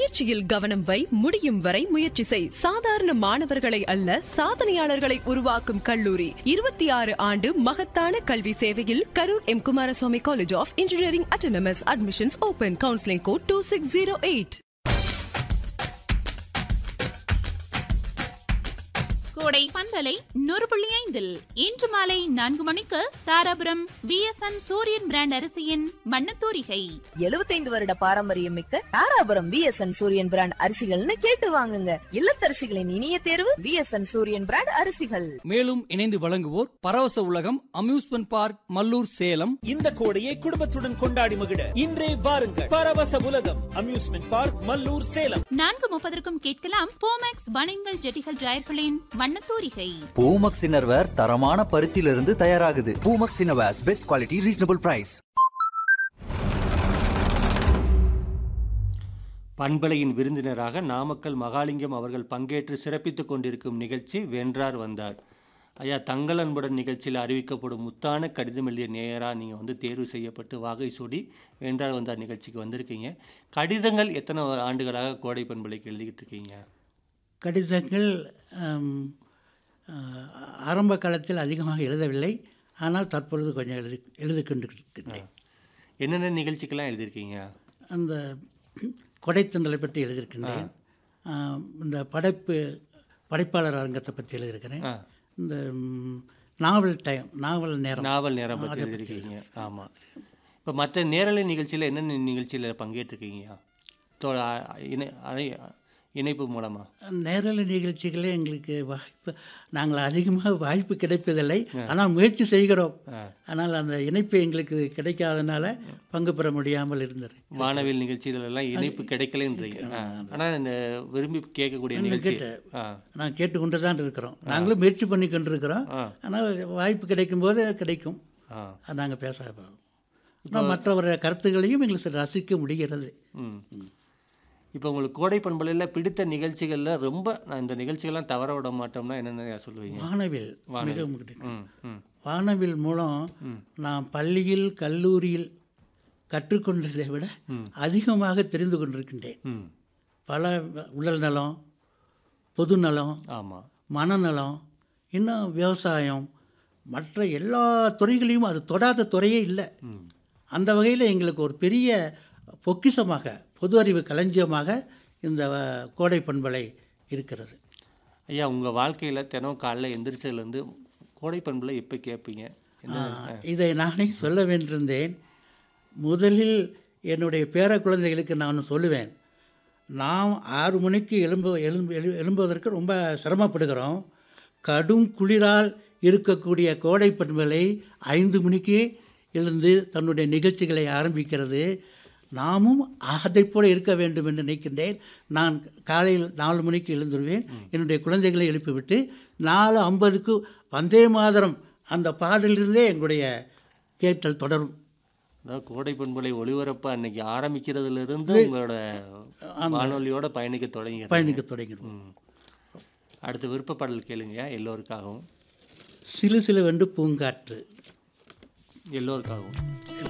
பயிற்சியில் கவனம் வை முடியும் வரை முயற்சி செய் சாதாரண மாணவர்களை அல்ல சாதனையாளர்களை உருவாக்கும் கல்லூரி இருபத்தி ஆறு ஆண்டு மகத்தான கல்வி சேவையில் Karur M Kumaraswamy college of engineering autonomous admissions open counselling code two six zero eight கோடை பண்பலை நூறு புள்ளி ஐந்தில் இன்று மாலை நான்கு மணிக்கு தாராபுரம் விஎஸ்என் சூரியன் பிராண்ட் அரிசியின் மண்ணத்தூரிகை எழுபத்தைந்து வருட பாரம்பரியம் மிக்க தாராபுரம் விஎஸ்என் சூரியன் பிராண்ட் அரிசிகள்னு கேட்டு வாங்குங்க இல்லத்தரசிகளின் இனிய தேர்வு விஎஸ்என் சூரியன் பிராண்ட் அரிசிகள் மேலும் இணைந்து வழங்குவோர் பரவச உலகம் அம்யூஸ்மெண்ட் பார்க் மல்லூர் சேலம் இந்த கோடையை குடும்பத்துடன் கொண்டாடி மகிழ இன்றே வாருங்கள் பரவச உலகம் அம்யூஸ்மெண்ட் பார்க் மல்லூர் சேலம் நான்கு முப்பதற்கும் கேட்கலாம் போமேக்ஸ் பனின்கள் ஜெட்டிகள் ஜாயர்களின் மண்ணத்தூரிகை பூமக்ஸ் இன்னர்வேர் தரமான பருத்தியிலிருந்து தயாராகுது பூமக்ஸ் innerwears best quality reasonable price பண்பலையின் விருந்தினராக நாமக்கல் மகாலிங்கம் அவர்கள் பங்கேற்று சிறப்பித்துக் கொண்டிருக்கும் நிகழ்ச்சி வென்றார் வந்தார் ஐயா தங்கள் அன்புடன் நிகழ்ச்சியில் அறிவிக்கப்படும் முத்தான கடிதம் எழுதிய நேயராக நீங்கள் வந்து தேர்வு செய்யப்பட்டு வாகை சூடி வென்றார் வந்தார் நிகழ்ச்சிக்கு வந்திருக்கீங்க கடிதங்கள் எத்தனை ஆண்டுகளாக கோடை பண்பலைக்கு எழுதிக்கிட்டு இருக்கீங்க கடிதங்கள் ஆம், ஆ, ஆரம்ப காலத்தில் அதிகமாக எழுதவில்லை ஆனால் தற்பொழுது கொஞ்சம் எழுதி எழுதி கொண்டிருக்கின்றேன் என்னென்ன நிகழ்ச்சிக்கெல்லாம் எழுதியிருக்கீங்க அந்த கொடைத்தந்தலை பற்றி எழுதியிருக்கின்றேன் ஆ, இந்த படைப்பு படைப்பாளர் அரங்கத்தை பற்றி எழுதியிருக்கிறேன் ஆ. இந்த ம், நாவல் டைம் நாவல் நேரம் நாவல் நேரம் அதை பற்றி பற்றி எழுதியிருக்கீங்க ஆமாம் இப்போ மற்ற நேரலை நிகழ்ச்சியில் என்னென்ன நிகழ்ச்சியில் பங்கேற்றிருக்கீங்க தோ இணை அணை- இணைப்பு மூலமா நேரலை நிகழ்ச்சிகளே எங்களுக்கு வாய்ப்பு நாங்கள் அதிகமாக வாய்ப்பு கிடைப்பதில்லை ஆனால் முயற்சி செய்கிறோம் ஆ. ஆனால் அந்த இணைப்பு எங்களுக்கு கிடைக்காதனால பங்கு பெற முடியாமல் இருந்தது வானவில் நிகழ்ச்சிகள் எல்லாம் இணைப்பு கிடைக்கலன்றீங்க ஆனால் இந்த விரும்பி கேட்கக்கூடிய நிகழ்ச்சி ஆ நான் கேட்டுக்கொண்டு தான் இருக்கிறோம் நாங்களும் முயற்சி பண்ணி கொண்டிருக்கிறோம் ஆ. ஆனால் வாய்ப்பு கிடைக்கும்போது கிடைக்கும் ஆ அது நாங்கள் பேச ஆனால் மற்றவர கருத்துக்களையும் எங்களுக்கு ரசிக்க முடிகிறது ம் இப்போ உங்களுக்கு கோடை பண்பலையில் பிடித்த நிகழ்ச்சிகளில் ரொம்ப நான் இந்த நிகழ்ச்சிகள்லாம் தவற விட மாட்டோம்னா என்னென்ன சொல்லுவீங்க வானவில் வானவில். மிகவும் பிடிக்கும் ம் ம் வானவில் மூலம் நான் பள்ளியில் கல்லூரியில் கற்றுக்கொண்டதை விட அதிகமாக தெரிந்து கொண்டிருக்கின்றேன் ம் பல உடல் நலம் பொது நலம் ஆமாம் மனநலம் இன்னும் விவசாயம் மற்ற எல்லா துறைகளையும் அது தொடாத துறையே இல்லை அந்த வகையில் எங்களுக்கு ஒரு பெரிய பொக்கிஷமாக பொது அறிவு களஞ்சியமாக இந்த அஹ், கோடை பண்பலை இருக்கிறது ஐயா உங்கள் வாழ்க்கையில் தினம் காலைல எந்திரிச்சதுலேருந்து கோடை பண்பலை எப்போ கேட்பீங்க என்ன ஆ, இதை நானே சொல்ல வேண்டியிருந்தேன் முதலில் என்னுடைய பேர குழந்தைகளுக்கு நான் சொல்லுவேன் நாம் ஆறு மணிக்கு எழும்ப எழும்பு எழு எழும்புவதற்கு ரொம்ப சிரமப்படுகிறோம் கடும் குளிரால் இருக்கக்கூடிய கோடை பண்பலை ஐந்து மணிக்கு எழுந்து தன்னுடைய நிகழ்ச்சிகளை ஆரம்பிக்கிறது நாமும் அதைப் போல இருக்க வேண்டும் என்று நினைக்கின்றேன் நான் காலையில் நாலு மணிக்கு எழுந்துருவேன் என்னுடைய குழந்தைகளை எழுப்பிவிட்டு நாலு ஐம்பதுக்கு வந்தே மாதரம் அந்த பாடலிருந்தே எங்களுடைய கேட்டல் தொடரும் அதாவது கோடை பண்பலை ஒளிபரப்பு அன்னைக்கு ஆரம்பிக்கிறதுலேருந்து உங்களோட வானொலியோட பயணிக்க தொடங்கி பயணிக்க தொடங்கிடும் ம் அடுத்த விருப்ப பாடல் கேளுங்க எல்லோருக்காகவும் சிலு சிலுவென்று பூங்காற்று எல்லோருக்காகவும்